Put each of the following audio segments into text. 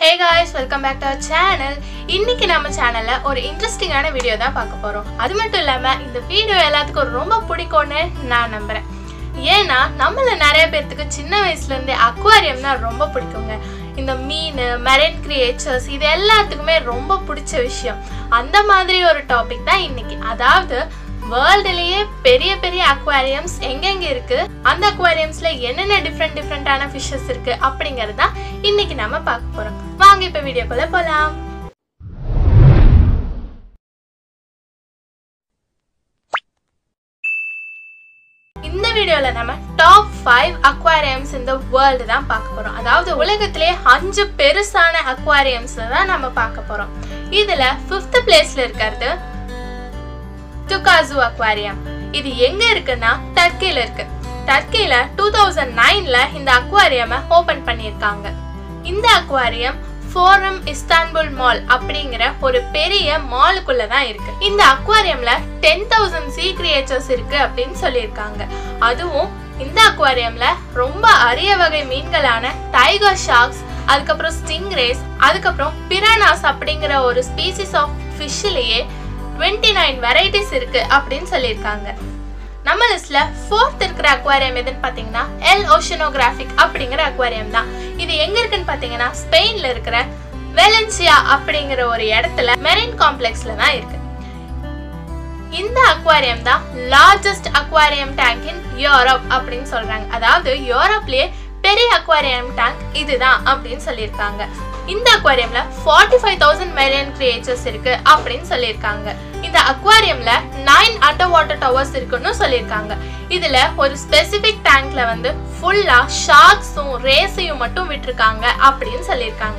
hey guys welcome back to our channel இன்னைக்கு நம்ம சேனல்ல ஒரு இன்ட்ரெஸ்டிங்கான வீடியோ தான் பார்க்க போறோம் அது மட்டும் இல்லாம இந்த வீடியோ எல்லாத்துக்கும் ரொம்ப பிடிக்கும்னு நான் நம்புறேன் ஏன்னா நம்மள நிறைய பேர்த்துக்கு சின்ன வயசுல இருந்தே அக்வாரியம்னா ரொம்ப பிடிக்குங்க இந்த மீன் மெரைன் கிரியேச்சர்ஸ் இது எல்லாத்துக்குமே ரொம்ப பிடிச்ச விஷயம் அந்த மாதிரி ஒரு டாபிக் தான் இன்னைக்கு அதாவது வேர்ல்டுலயே பெரிய பெரிய அக்வாரியம்ஸ் எங்கெங்க இருக்கு அந்த அக்வாரியம்ஸ்ல என்னென்ன டிஃப்ரெண்ட் டிஃப்ரெண்டான ஃபிஷஸ் இருக்கு அப்படிங்கறது தான் இன்னைக்கு நம்ம பார்க்க போறோம் வாங்க இப்ப வீடியோக்குள்ள போலாம் இந்த வீடியோல நம்ம டாப் ஃபைவ் அக்வாரியம்ஸ் இந்த வேர்ல்டு தான் பார்க்க போறோம் அதாவது உலகத்திலே அஞ்சு பெருசான அக்வாரியம்ஸ் தான் நம்ம பார்க்க போறோம் இதுல ஃபிஃப்த் பிளேஸ்ல இருக்கிறது டுகாசு அக்வாரியம் இது எங்க இருக்குன்னா டர்க்கில இருக்கு டர்க்கில டூ தௌசண்ட் நைன்ல இந்த அக்வாரியமை ஓபன் பண்ணியிருக்காங்க இந்த அக்வாரியம் ஃபோரம் இஸ்தான்புல் மால் அப்படிங்கிற ஒரு பெரிய மாலுக்குள்ள தான் இருக்கு இந்த அக்வாரியம்ல டென் தௌசண்ட் சீ கிரியேச்சர்ஸ் இருக்கு அப்படின்னு சொல்லியிருக்காங்க அதுவும் இந்த அக்வாரியம்ல ரொம்ப அரிய வகை மீன்களான டைகர் ஷார்க்ஸ் அதுக்கப்புறம் ஸ்டிங்ரேஸ் அதுக்கப்புறம் பிரானாஸ் அப்படிங்கிற ஒரு ஸ்பீசிஸ் ஆஃப் ஃபிஷ்லேயே டுவெண்ட்டி நைன் வெரைட்டிஸ் இருக்கு அப்படின்னு சொல்லியிருக்காங்க நம்ம லிஸ்ட்ல ஃபோர்த் இருக்கிற அக்வாரியம் எதுன்னு பார்த்தீங்கன்னா எல் ஓஷனோகிராஃபிக் அப்படிங்கிற அக்வாரியம் தான் இது எங்க இருக்குன்னு பார்த்தீங்கன்னா ஸ்பெயின்ல இருக்கிற வெலன்சியா அப்படிங்கிற ஒரு இடத்துல மெரின் காம்ப்ளெக்ஸ்ல தான் இருக்கு இந்த அக்வாரியம் தான் largest aquarium tank in Europe அப்படின்னு சொல்றாங்க அதாவது யூரோப்லயே பெரிய அக்வாரியம் டேங்க் இதுதான் அப்படின்னு சொல்லியிருக்காங்க இந்த அக்வாரியம்ல forty five thousand marine creatures இருக்கு அப்படின்னு சொல்லியிருக்காங்க இந்த அக்வாரியம்ல நைன் அண்டர் வாட்டர் டவர்ஸ் இருக்குன்னு சொல்லியிருக்காங்க இதுல ஒரு ஸ்பெசிபிக் டேங்க்ல வந்து ஃபுல்லா ஷார்க்ஸும் ரேஸையும் மட்டும் விட்டுருக்காங்க அப்படின்னு சொல்லியிருக்காங்க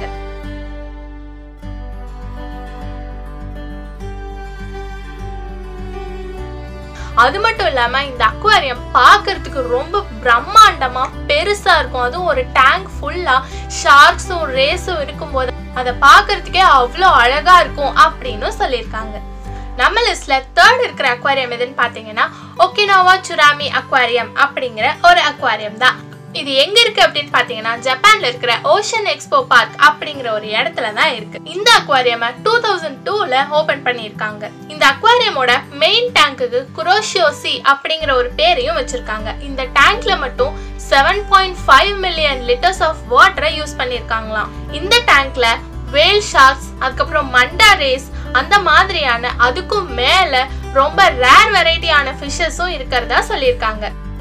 அது மட்டும் இல்லாம இந்த அக்வாரியம் பார்க்கிறதுக்கு ரொம்ப பிரம்மாண்டமா பெருசா இருக்கும் அதுவும் ஒரு டேங்க் ஃபுல்லா ஷார்க்ஸும் ரேஸும் இருக்கும்போது அதை பார்க்கிறதுக்கே அவ்வளோ அழகா இருக்கும் அப்படின்னு சொல்லியிருக்காங்க நம்ம லிஸ்ட்ல தேர்ட் இருக்கிற அக்வாரியம் எதுன்னு பாத்தீங்கன்னா ஒக்கினாவா சுராமி அக்வாரியம் அப்படிங்கிற ஒரு அக்வாரியம் தான் இது எங்க இருக்கு அப்படின்னு பாத்தீங்கன்னா ஜப்பான்ல இருக்கிற ஓஷன் எக்ஸ்போ பார்க் அப்படிங்கிற ஒரு இடத்துல தான் இருக்கு இந்த அக்வாரியம் டூ தௌசண்ட் டூல ஓபன் பண்ணியிருக்காங்க இந்த அக்வாரியமோட மெயின் டேங்குக்கு குரோஷியோசி அப்படிங்கிற ஒரு பேரையும் வச்சிருக்காங்க இந்த டேங்க்ல மட்டும் seven point five million litres of வாட்டரை யூஸ் பண்ணியிருக்காங்களாம் இந்த டேங்க்ல வேல் ஷார்க்ஸ் அதுக்கப்புறம் மண்டா ரேஸ் அந்த மாதிரியான அதுக்கும் மேல ரொம்ப ரேர் வெரைட்டியான ஃபிஷஸும் இருக்கிறதா சொல்லியிருக்காங்க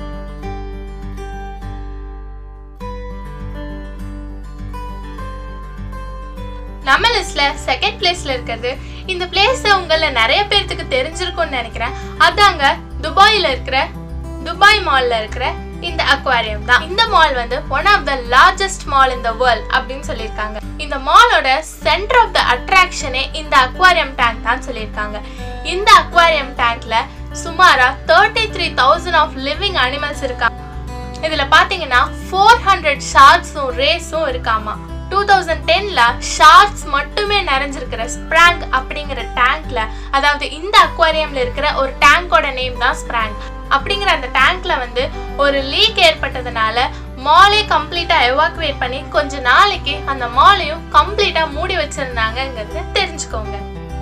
நம்ம லிஸ்ட்ல செகண்ட் பிளேஸ்ல இருக்கிறது இந்த பிளேஸ் உங்கள நிறைய பேர்த்துக்கு தெரிஞ்சிருக்கும்னு நினைக்கிறேன் அதாங்க துபாயில இருக்கிற துபாய் மால்ல இருக்கிற இந்த அக்வாரியம் தான் இந்த மால் வந்து one of the largest mall in the world அப்படின்னு சொல்லியிருக்காங்க இந்த மாலோட சென்டர் ஆஃப் த அட்ராக்ஷனே இந்த அக்வாரியம் டேங்க் தான் சொல்லியிருக்காங்க இந்த அக்வாரியம் டேங்க்ல சுமாரா thirty three thousand of living animals இருக்காங்க இதுல பாத்தீங்கன்னா ஃபோர் ஹண்ட்ரட் ஷார்க்ஸும் ரேஸும் இருக்காமா டூ தௌசண்ட் டென்ல ஷார்க்ஸ் மட்டுமே நிறைஞ்சிருக்கிற ஸ்ப்ராங் அப்படிங்கிற டேங்க்ல அதாவது இந்த அக்வாரியம்ல இருக்கிற ஒரு டேங்கோட நேம் தான் ஸ்ப்ராங் அப்படிங்கிற அந்த டேங்க்ல வந்து ஒரு லீக் ஏற்பட்டதுனால மாலே கம்ப்ளீட்டா எவாக்குவேட் பண்ணி கொஞ்ச நாளைக்கு அந்த மாலையும் கம்ப்ளீட்டா மூடி வச்சிருந்தாங்கங்கிறத தெரிஞ்சுக்கோங்க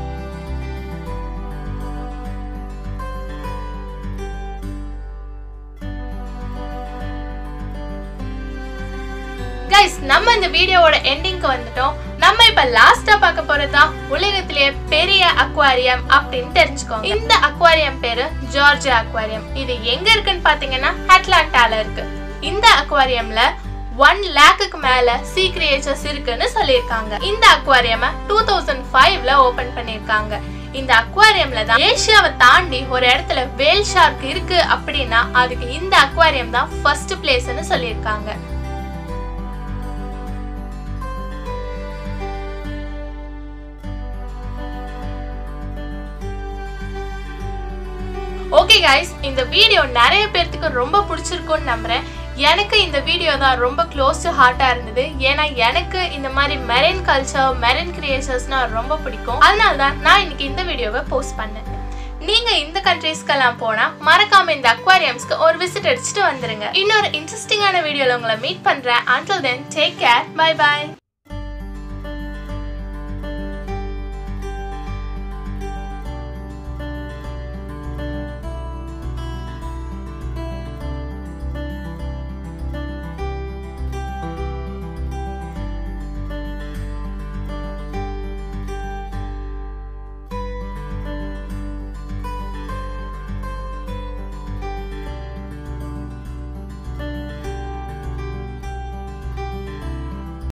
கைஸ் நம்ம இந்த வீடியோவோட எண்டிங்க்கு வந்துட்டோம் நம்ம இப்ப லாஸ்டா பார்க்க போறதுதான் உலகத்திலேயே பெரிய அக்வாரியம் அப்படின்னு தெரிஞ்சுக்கோங்க இந்த அக்வாரியம் பேரு ஜார்ஜியா அக்வாரியம் இது எங்க இருக்குன்னு பாத்தீங்கன்னா அட்லாண்டால இருக்கு இந்த அக்வாரியம்ல ஒன் லேக்குக்கு மேல சீ கிரியேச்சர்ஸ் இருக்குன்னு சொல்லியிருக்காங்க இந்த அக்வாரியம் டூ தௌசண்ட் ஃபைவ்ல ஓபன் பண்ணியிருக்காங்க இந்த அக்வாரியம்ல தான் ஏசியாவை தாண்டி ஒரு இடத்துல வேல் ஷார்க் இருக்கு அப்படின்னா அதுக்கு இந்த அக்வாரியம் தான் ஃபர்ஸ்ட் பிளேஸ்னு சொல்லியிருக்காங்க ஓகே கைஸ் இந்த வீடியோ நிறைய பேர்த்துக்கு ரொம்ப பிடிச்சிருக்கும்னு நம்புறேன் எனக்கு இந்த வீடியோ தான் ரொம்ப க்ளோஸ் டு ஹார்ட்டாக இருந்தது ஏன்னா எனக்கு இந்த மாதிரி மெரைன் கல்ச்சர் மெரைன் கிரியேச்சர்ஸ்னா ரொம்ப பிடிக்கும் அதனால தான் நான் இன்னைக்கு இந்த வீடியோவை போஸ்ட் பண்ணேன் நீங்க இந்த கண்ட்ரீஸ்க்கெல்லாம் போனா மறக்காம இந்த அக்வாரியம்ஸ்க்கு ஒரு விசிட் அடிச்சுட்டு வந்துருங்க இன்னொரு இன்ட்ரெஸ்டிங்கான வீடியோல உங்களை மீட் பண்றேன் until then take care bye by